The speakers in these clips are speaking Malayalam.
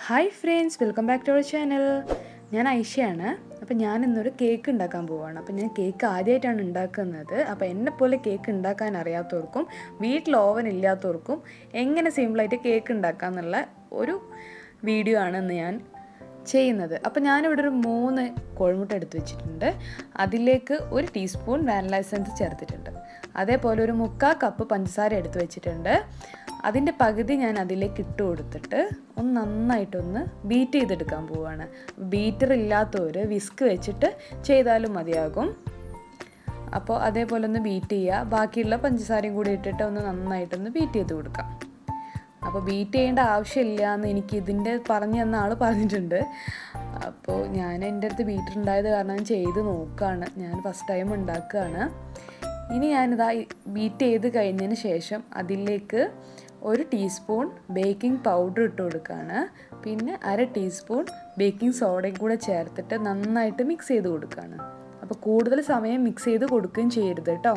hi friends welcome back to our channel ഞാൻ ഐഷയാണ് അപ്പോൾ ഞാൻ ഇന്നൊരു കേക്ക് ഉണ്ടാക്കാൻ പോവുകയാണ് അപ്പോൾ ഞാൻ കേക്ക് ആദ്യമായിട്ടാണ് ഉണ്ടാക്കുന്നത് അപ്പോൾ എന്നെപ്പോലെ കേക്ക് ഉണ്ടാക്കാൻ അറിയാത്തവർക്കും വീട്ടിൽ ഓവൻ ഇല്ലാത്തവർക്കും എങ്ങനെ സിമ്പിളായിട്ട് കേക്ക് ഉണ്ടാക്കാം എന്നുള്ള ഒരു വീഡിയോ ആണ് ഇന്ന് ഞാൻ ചെയ്യുന്നത് അപ്പോൾ ഞാനിവിടെ ഒരു മൂന്ന് കോഴിമുട്ട എടുത്ത് വെച്ചിട്ടുണ്ട് അതിലേക്ക് ഒരു ടീസ്പൂൺ വാനില എസൻസ് ചേർത്തിട്ടുണ്ട് അതേപോലെ ഒരു മുക്കാൽ കപ്പ് പഞ്ചസാര എടുത്ത് വെച്ചിട്ടുണ്ട് അതിൻ്റെ പകുതി ഞാൻ അതിലേക്ക് ഇട്ട് കൊടുത്തിട്ട് ഒന്ന് നന്നായിട്ടൊന്ന് ബീറ്റ് ചെയ്തെടുക്കാൻ പോവുകയാണ് ബീറ്റർ ഇല്ലാത്തവർ വിസ്ക് വെച്ചിട്ട് ചെയ്താലും മതിയാകും അപ്പോൾ അതേപോലെ ഒന്ന് ബീറ്റ് ചെയ്യുക ബാക്കിയുള്ള പഞ്ചസാരയും കൂടി ഇട്ടിട്ട് ഒന്ന് നന്നായിട്ടൊന്ന് ബീറ്റ് ചെയ്ത് കൊടുക്കാം അപ്പോൾ ബീറ്റ് ചെയ്യേണ്ട ആവശ്യമില്ല എന്ന് എനിക്ക് ഇതിൻ്റെ പറഞ്ഞു തന്ന ആൾ പറഞ്ഞിട്ടുണ്ട് അപ്പോൾ ഞാൻ എൻ്റെ അടുത്ത് ബീറ്റർ ഉണ്ടായത് കാരണം ചെയ്ത് നോക്കുകയാണ് ഞാൻ ഫസ്റ്റ് ടൈം ഉണ്ടാക്കുകയാണ് ഇനി ഞാനിതാ ബീറ്റ് ചെയ്ത് കഴിഞ്ഞതിന് ശേഷം അതിലേക്ക് ഒരു ടീസ്പൂൺ ബേക്കിംഗ് പൗഡർ ഇട്ട് കൊടുക്കുകയാണ് പിന്നെ അര ടീസ്പൂൺ ബേക്കിംഗ് സോഡയും കൂടെ ചേർത്തിട്ട് നന്നായിട്ട് മിക്സ് ചെയ്ത് കൊടുക്കുകയാണ് അപ്പോൾ കൂടുതൽ സമയം മിക്സ് ചെയ്ത് കൊടുക്കുകയും ചെയ്യരുത് കേട്ടോ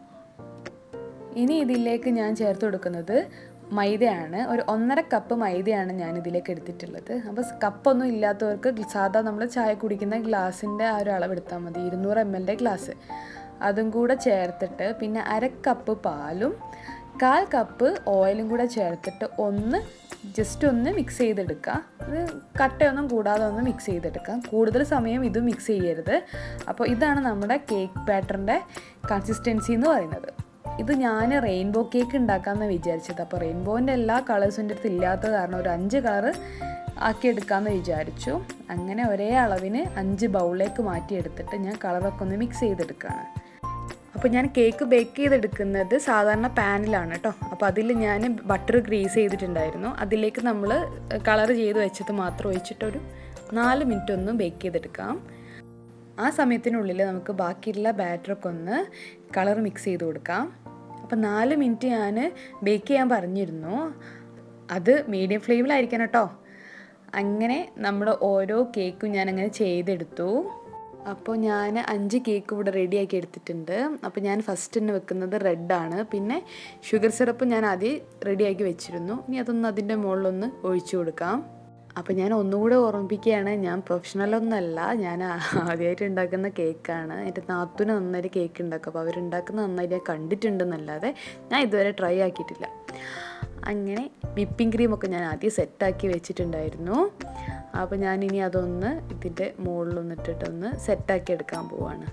ഇനി ഇതിലേക്ക് ഞാൻ ചേർത്ത് കൊടുക്കുന്നത് മൈദയാണ് ഒരു ഒന്നര കപ്പ് മൈദയാണ് ഞാൻ ഇതിലേക്ക് എടുത്തിട്ടുള്ളത് അപ്പോൾ കപ്പൊന്നും ഇല്ലാത്തവർക്ക് സാധാ നമ്മൾ ചായ കുടിക്കുന്ന ഗ്ലാസിൻ്റെ ആ ഒരു അളവെടുത്താൽ മതി ഇരുന്നൂറ് എം എല്ലിൻ്റെ ഗ്ലാസ് അതും കൂടെ ചേർത്തിട്ട് പിന്നെ അര കപ്പ് പാലും കാൽ കപ്പ് ഓയിലും കൂടെ ചേർത്തിട്ട് ഒന്ന് ജസ്റ്റ് ഒന്ന് മിക്സ് ചെയ്തെടുക്കുക ഇത് കട്ടയൊന്നും കൂടാതെ ഒന്ന് മിക്സ് ചെയ്തെടുക്കാം കൂടുതൽ സമയം ഇത് മിക്സ് ചെയ്യരുത് അപ്പോൾ ഇതാണ് നമ്മുടെ കേക്ക് ബാറ്ററിൻ്റെ കൺസിസ്റ്റൻസി എന്ന് പറയുന്നത് ഇത് ഞാൻ റെയിൻബോ കേക്ക് ഉണ്ടാക്കാമെന്ന് വിചാരിച്ചത് അപ്പോൾ റെയിൻബോൻ്റെ എല്ലാ കളേഴ്സിൻ്റെ അടുത്ത് ഇല്ലാത്ത കാരണം ഒരു അഞ്ച് കളറ് ആക്കിയെടുക്കാമെന്ന് വിചാരിച്ചു അങ്ങനെ ഒരേ അളവിന് അഞ്ച് ബൗളിലേക്ക് മാറ്റിയെടുത്തിട്ട് ഞാൻ കളറൊക്കെ ഒന്ന് മിക്സ് ചെയ്തെടുക്കുകയാണ് അപ്പോൾ ഞാൻ കേക്ക് ബേക്ക് ചെയ്തെടുക്കുന്നത് സാധാരണ പാനിലാണ് കേട്ടോ അപ്പോൾ അതിൽ ഞാൻ ബട്ടർ ഗ്രീസ് ചെയ്തിട്ടുണ്ടായിരുന്നു അതിലേക്ക് നമ്മൾ കളർ ചെയ്ത് വെച്ചത് മാത്രം ഒഴിച്ചിട്ടൊരു നാല് മിനിറ്റ് ഒന്ന് ബേക്ക് ചെയ്തെടുക്കാം ആ സമയത്തിനുള്ളിൽ നമുക്ക് ബാക്കിയുള്ള ബാറ്ററൊക്കെ ഒന്ന് കളർ മിക്സ് ചെയ്ത് കൊടുക്കാം അപ്പോൾ നാല് മിനിറ്റ് ഞാൻ ബേക്ക് ചെയ്യാൻ പറഞ്ഞിരുന്നു അത് മീഡിയം ഫ്ലെയിമിലായിരിക്കണം കേട്ടോ അങ്ങനെ നമ്മുടെ ഓരോ കേക്കും ഞാൻ അങ്ങനെ ചെയ്തെടുത്തു അപ്പോൾ ഞാൻ അഞ്ച് കേക്ക് ഇവിടെ റെഡിയാക്കി എടുത്തിട്ടുണ്ട് അപ്പോൾ ഞാൻ ഫസ്റ്റ് തന്നെ വെക്കുന്നത് റെഡാണ് പിന്നെ ഷുഗർ സിറപ്പ് ഞാൻ ആദ്യം റെഡിയാക്കി വെച്ചിരുന്നു ഇനി അതൊന്ന് അതിൻ്റെ മുകളിലൊന്ന് ഒഴിച്ചു കൊടുക്കാം അപ്പോൾ ഞാൻ ഒന്നുകൂടെ ഓർമ്മിപ്പിക്കുകയാണ് ഞാൻ പ്രൊഫഷണലൊന്നല്ല ഞാൻ ആദ്യമായിട്ട് ഉണ്ടാക്കുന്ന കേക്കാണ് എൻ്റെ നാത്തൂന് നന്നായിട്ട് കേക്ക് ഉണ്ടാക്കും അപ്പോൾ അവരുണ്ടാക്കുന്ന നന്നായിട്ട് ഞാൻ കണ്ടിട്ടുണ്ടെന്നല്ലാതെ ഞാൻ ഇതുവരെ ട്രൈ ആക്കിയിട്ടില്ല അങ്ങനെ വിപ്പിംഗ് ക്രീമൊക്കെ ഞാൻ ആദ്യം സെറ്റാക്കി വെച്ചിട്ടുണ്ടായിരുന്നു അപ്പോൾ ഞാനിനി അതൊന്ന് ഇതിൻ്റെ മുകളിലൊന്നിട്ടിട്ടൊന്ന് സെറ്റാക്കി എടുക്കാൻ പോവാണ്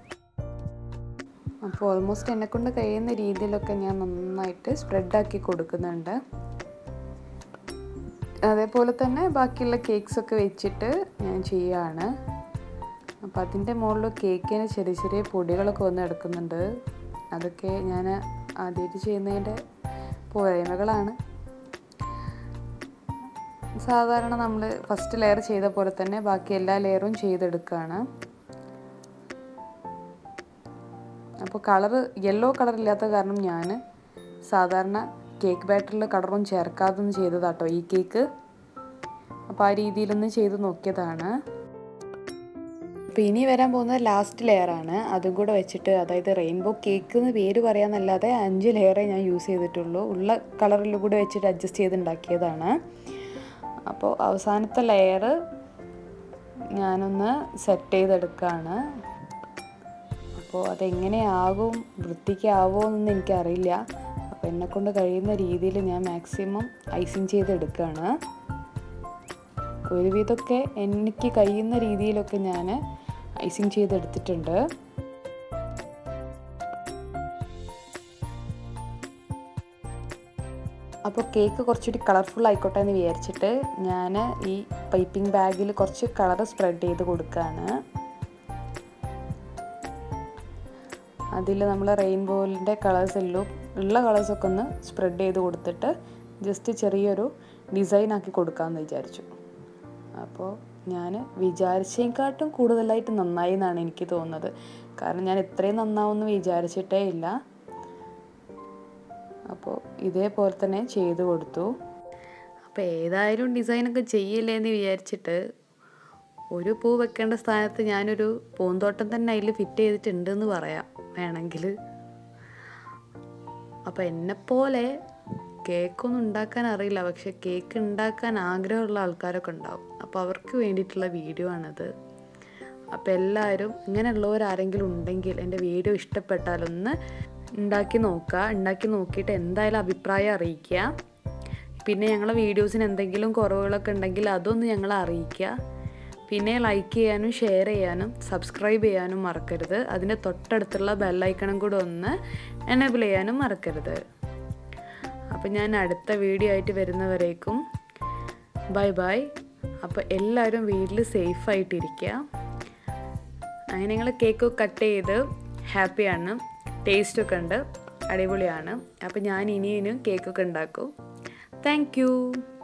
അപ്പോൾ ഓൾമോസ്റ്റ് എന്നെക്കൊണ്ട് കഴിയുന്ന രീതിയിലൊക്കെ ഞാൻ നന്നായിട്ട് സ്പ്രെഡാക്കി കൊടുക്കുന്നുണ്ട് അതേപോലെ തന്നെ ബാക്കിയുള്ള കേക്ക്സൊക്കെ വെച്ചിട്ട് ഞാൻ ചെയ്യുകയാണ് അപ്പോൾ അതിൻ്റെ മുകളിൽ കേക്കിന് ചെറിയ ചെറിയ പൊടികളൊക്കെ വന്ന് എടുക്കുന്നുണ്ട് അതൊക്കെ ഞാൻ ആദ്യമായിട്ട് ചെയ്യുന്നതിൻ്റെ പോരായ്മകളാണ് സാധാരണ നമ്മൾ ഫസ്റ്റ് ലെയർ ചെയ്ത പോലെ തന്നെ ബാക്കി എല്ലാ ലെയറും ചെയ്തെടുക്കുകയാണ് അപ്പോൾ കളറ് യെല്ലോ കളർ ഇല്ലാത്ത കാരണം ഞാൻ സാധാരണ കേക്ക് ബാറ്ററിൽ കളറൊന്നും ചേർക്കാതൊന്നും ചെയ്തതാട്ടോ ഈ കേക്ക് അപ്പോൾ ആ രീതിയിലൊന്ന് ചെയ്ത് നോക്കിയതാണ് അപ്പോൾ ഇനി വരാൻ പോകുന്നത് ലാസ്റ്റ് ലെയറാണ് അതും കൂടെ വെച്ചിട്ട് അതായത് റെയിൻബോ കേക്ക് എന്ന് പേര് പറയാമെന്നല്ലാതെ അഞ്ച് ലെയറേ ഞാൻ യൂസ് ചെയ്തിട്ടുള്ളൂ ഉള്ള കളറിൽ കൂടെ വെച്ചിട്ട് അഡ്ജസ്റ്റ് ചെയ്ത് ഉണ്ടാക്കിയതാണ് അപ്പോൾ അവസാനത്തെ ലെയർ ഞാനൊന്ന് സെറ്റ് ചെയ്തെടുക്കുകയാണ് അപ്പോൾ അതെങ്ങനെയാകും വൃത്തിക്കാവോ എന്നൊന്നും എനിക്കറിയില്ല അപ്പോൾ എന്നെക്കൊണ്ട് കഴിയുന്ന രീതിയിൽ ഞാൻ മാക്സിമം ഐസിങ് ചെയ്തെടുക്കുകയാണ് ഒരുവിധമൊക്കെ എനിക്ക് കഴിയുന്ന രീതിയിലൊക്കെ ഞാൻ ഐസിങ് ചെയ്തെടുത്തിട്ടുണ്ട് അപ്പോൾ കേക്ക് കുറച്ചുകൂടി കളർഫുൾ ആയിക്കോട്ടെ എന്ന് വിചാരിച്ചിട്ട് ഞാൻ ഈ പൈപ്പിംഗ് ബാഗിൽ കുറച്ച് കളർ സ്പ്രെഡ് ചെയ്ത് കൊടുക്കുകയാണ് അതിൽ നമ്മൾ റെയിൻബോയിൻ്റെ കളേഴ്സ് എല്ലാം ഉള്ള കളേഴ്സൊക്കെ ഒന്ന് സ്പ്രെഡ് ചെയ്ത് കൊടുത്തിട്ട് ജസ്റ്റ് ചെറിയൊരു ഡിസൈൻ ആക്കി കൊടുക്കാമെന്ന് വിചാരിച്ചു അപ്പോൾ ഞാൻ വിചാരിച്ചേക്കാട്ടും കൂടുതലായിട്ട് നന്നായി എന്നാണ് എനിക്ക് തോന്നുന്നത് കാരണം ഞാൻ ഇത്രയും നന്നാവുമെന്ന് വിചാരിച്ചിട്ടേ ഇല്ല അപ്പോൾ ഇതേപോലെ തന്നെ ചെയ്തു കൊടുത്തു അപ്പോൾ ഏതായാലും ഡിസൈനൊക്കെ ചെയ്യില്ലേ എന്ന് വിചാരിച്ചിട്ട് ഒരു പൂ വെക്കേണ്ട സ്ഥാനത്ത് ഞാനൊരു പൂന്തോട്ടം തന്നെ അതിൽ ഫിറ്റ് ചെയ്തിട്ടുണ്ട് എന്ന് പറയാം വേണമെങ്കിൽ അപ്പോൾ എന്നെപ്പോലെ കേക്കൊന്നും ഉണ്ടാക്കാൻ അറിയില്ല പക്ഷെ കേക്ക് ഉണ്ടാക്കാൻ ആഗ്രഹമുള്ള ആൾക്കാരൊക്കെ ഉണ്ടാവും അപ്പോൾ അവർക്ക് വേണ്ടിയിട്ടുള്ള വീഡിയോ ആണിത് അപ്പോൾ എല്ലാവരും ഇങ്ങനെയുള്ളവരാരെങ്കിലും ഉണ്ടെങ്കിൽ എൻ്റെ വീഡിയോ ഇഷ്ടപ്പെട്ടാലൊന്ന് ഉണ്ടാക്കി നോക്കുക ഉണ്ടാക്കി നോക്കിയിട്ട് എന്തായാലും അഭിപ്രായം അറിയിക്കുക പിന്നെ ഞങ്ങളെ വീഡിയോസിന് എന്തെങ്കിലും കുറവുകളൊക്കെ ഉണ്ടെങ്കിൽ അതൊന്ന് ഞങ്ങളെ അറിയിക്കുക പിന്നെ ലൈക്ക് ചെയ്യാനും ഷെയർ ചെയ്യാനും സബ്സ്ക്രൈബ് ചെയ്യാനും മറക്കരുത് അതിൻ്റെ തൊട്ടടുത്തുള്ള ബെല്ലൈക്കണും കൂടെ ഒന്ന് എനേബിൾ ചെയ്യാനും മറക്കരുത് അപ്പോൾ ഞാൻ അടുത്ത വീഡിയോ ആയിട്ട് വരുന്നവരേക്കും ബൈ ബൈ അപ്പോൾ എല്ലാവരും വീട്ടിൽ സേഫായിട്ടിരിക്കുക അങ്ങനെ ഞങ്ങൾ കേക്ക് കട്ട് ചെയ്ത് ഹാപ്പിയാണ് ടേസ്റ്റൊക്കെ ഉണ്ട് അടിപൊളിയാണ് അപ്പോൾ ഞാൻ ഇനിയും കേക്കൊക്കെ ഉണ്ടാക്കും താങ്ക്